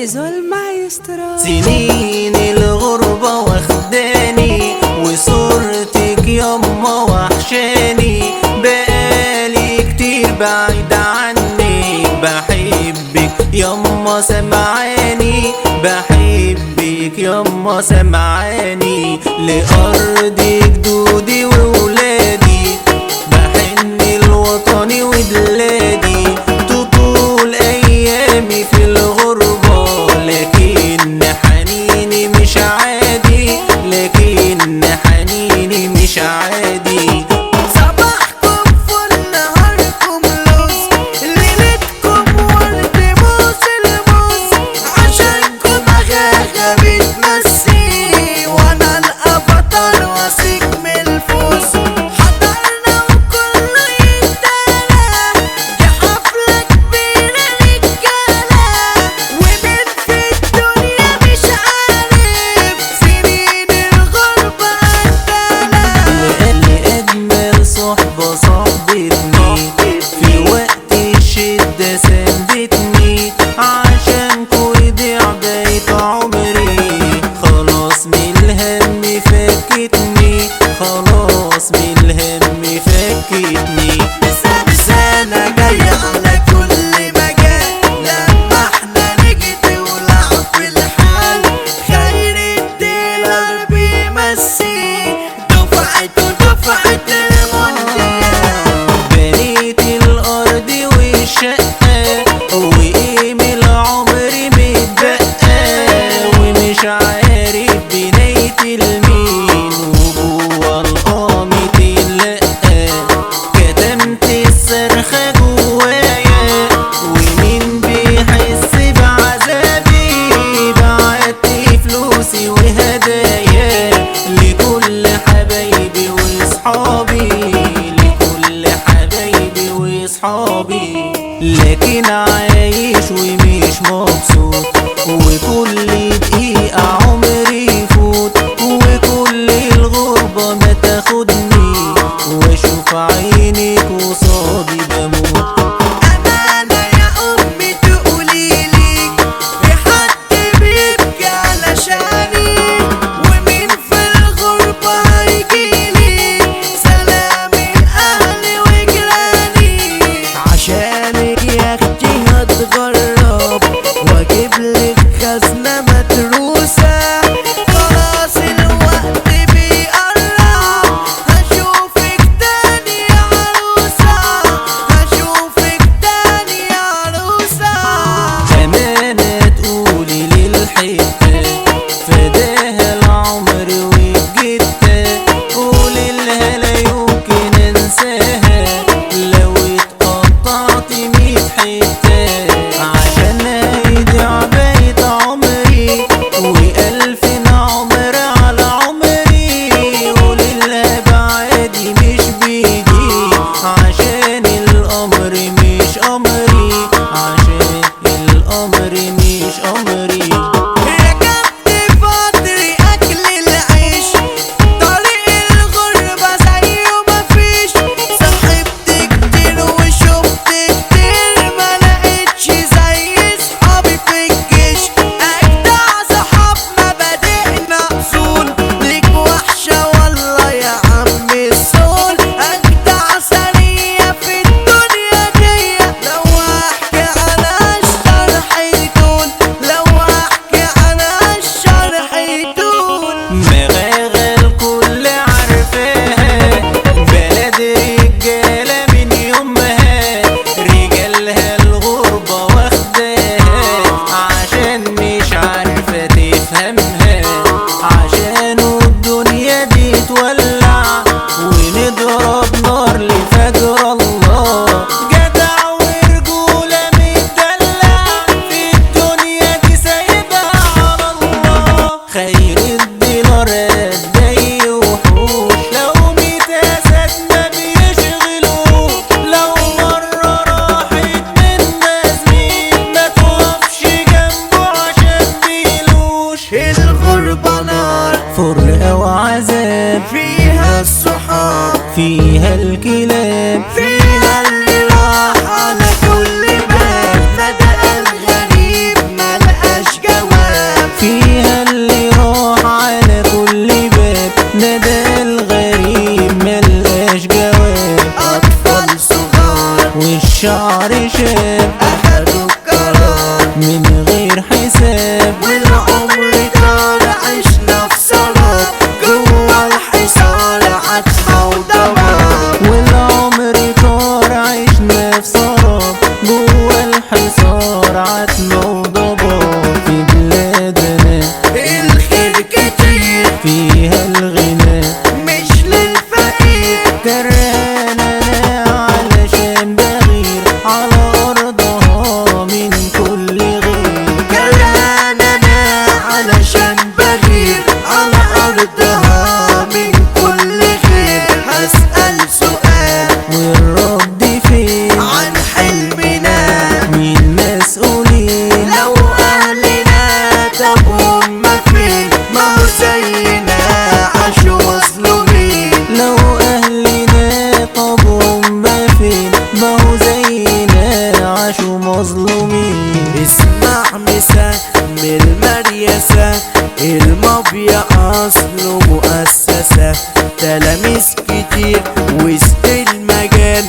زيزو المايسترو سنين الغربة واخداني وصورتك يما وحشاني بقالي كتير بعيد عنك بحبك يما سمعاني بحبك يما سمعاني لأرض جدودي وولادي بحن الوطني وبلادي تطول أيامي في الغربة لكن حنيني مش عادي لكن حنيني مش عادي صباحكم فل نهاركم لوز ليلتكم ورد موس الموس عشانكم غاغة بتمسي وانا الافاتار واثق من الفوز حضرنا وكله يتدلع دي حفلة كبيرة رجالة ومن في الدنيا مش عارف سنين الغربة قتلة لأجمل صحبة صاحبتني في وقت الشدة سندتني عشانكوا يضيع بقيت عمري خلاص من الهم فكتني خلاص من الهم فكتني سنة جاية على كل مجال لما احنا نيجي تولع في الحال خير الديلر بيمسي دفعته دفعة المونديال بنيت الأرض والشقة وإيه من العمر متبقى ومش عارف بنيت المين وجوه القامة اللقة كتمت الصرخة جوايا ومين بيحس بعذابي بعت فلوسي وهدايا لكل حبايبي وصحابي لكل حبايبي وصحابي لكن عايش ومش مبسوط وكل دقيقة عمري يفوت وكل الغربة ما تاخدني واشوف عينك قصادي بموت أمانة يا أمي تقوليلي في حد بيبكي علشاني ومين في الغربة هيجيلي سلامي لأهلي وجيراني عشانك يا أختي هتغرب وأجيبلك خزنة متروسة خلاص الوقت بيقرب هشوفك تاني يا عروسة هشوفك تاني يا عروسة أمانة تقولي للحتة فداها العمر وجدتها قولي لها لا يمكن انساها لو اتقطعت ميت حتة عشان يضيع بيت عمري وألف عمر على عمري قولي لها بعادي مش بيدي عشان الأمر مش أمري عشان الأمر مش أمري ركبت فاطري أكل العيش طريق الغربة زيه مفيش صاحبت كتير وشفت كتير ما لقيتش زي صحابي في الجيش أجدع صحاب مبادئنا أصول ليك وحشة والله يا عم السول أجدع سرية في الدنيا دي لو أحكي أنا الشرح يطول لو أحكي أنا الشرح يطول مغاغة الكل عارفاها بلد رجالة من يومها رجالها الغربة واخداها عشان مش عارفة تفهمها عشان الدنيا دي تولع ونضرب نار لفجر الله جدع ورجولة متدلع في الدنيا دي سايبها على الله خير الدينار اتضايق وحوش لو ميت اسد ما بيشغلوش لو مرة راحت منا زميل ما توقفش جنبه عشان بيلوش الغربة نار فرقة وعذاب فيها الصحاب فيها الكلاب فيها اللي راح على كل باب بدأ الغريب ملقاش شباب اخدوا القرار من غير حساب والعمر طار عشنا في سراب جوا الحصار عتمة ودمار والعمر طار عشنا في سراب جوا الحصار عتمة وضباب في بلادنا الخير كتير فيها الغنى مش للفقير كرهنا علشان بغير على أرضها من كل غير كرهنا علشان بغير على أرضها من كل خير هسأل سؤال والرد فين عن حلمنا مين مسؤولين لو أهلنا طب هم فين ما هو زينا عاشوا مظلومين لو أهلنا طب هم فين ما هو زينا عاشوا مظلومين اسمع مسا من المريسة المافيا أصله مؤسسة تلاميذ كتير وسط المجال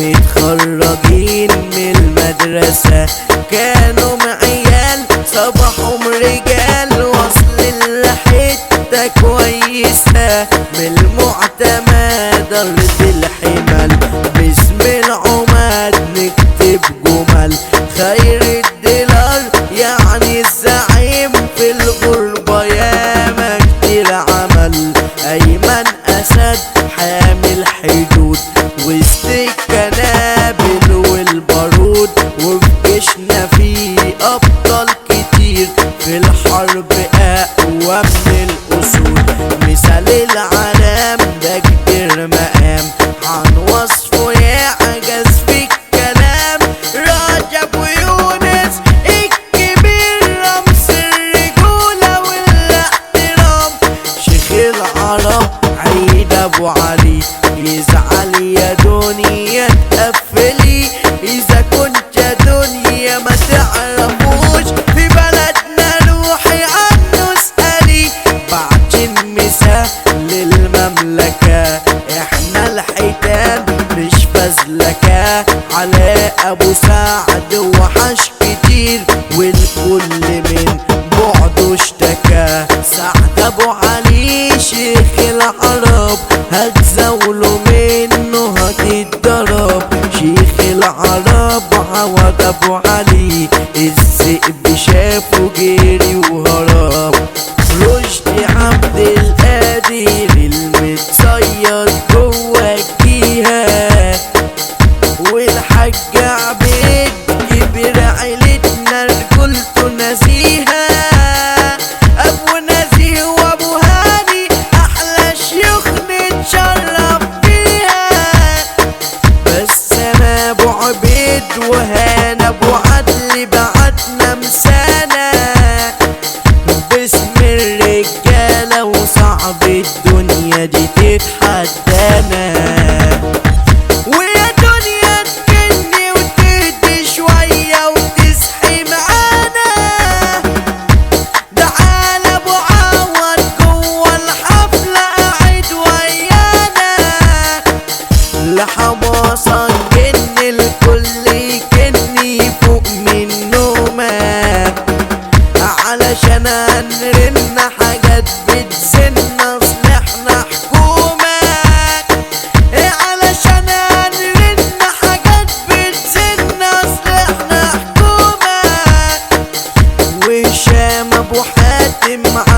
متخرجين من المدرسة كانوا معيال صباحهم رجال وصل لحتة كويسة من المعتمد أرض الحمل باسم العماد نكتب جمل خير الدولار يعني الزعيم في الغربة ياما كتير عمل أيمن أسد حامل حدود وسط الكنابل والبارود وفي جيشنا في أبطال كتير في الحرب أقوى من الأسود مثال العالم ده كبير مقام عن وصفه يعجز في الكلام رجب ويونس الكبير رمز الرجولة والاحترام شيخ العرب عيد ابو علي يزعل يا دنيا تقفلي اذا كنت يا دنيا ما تعرفوش في بلدنا روحي عنه اسألي بعد المساء للمملكة احنا الحيتان مش فزلكة على ابو سعد وحش كتير والكل من بعده اشتكى سعد ابو علي شيخ العرب هتزاوله منه هتتضرب شيخ العرب عوض ابو علي الذئب شافه جري وهرب رشدي عبد القادر المتصيد جوا الجهاد والحاج عبيد كبر عيلتنا رجولته نزيهة أبو نزيه وأبو هاني أحلى شيوخ نتشرف بيها بس أنا أبو عبيد وهانا أبو عدل بعتنا مسانا باسم الرجالة وصعب الدنيا دي تتحدانا ويا دنيا تكني وتهدي شوية وتصحي معانا تعال ابو عوض جوا الحفلة قاعد ويانا لحماصة جن الكل كني فوق من نومك علشان هنرن حاجات بتزن اصل احنا حكومة إيه علشان هنرن حاجات بتزن اصل احنا حكومة وهشام ابو حاتم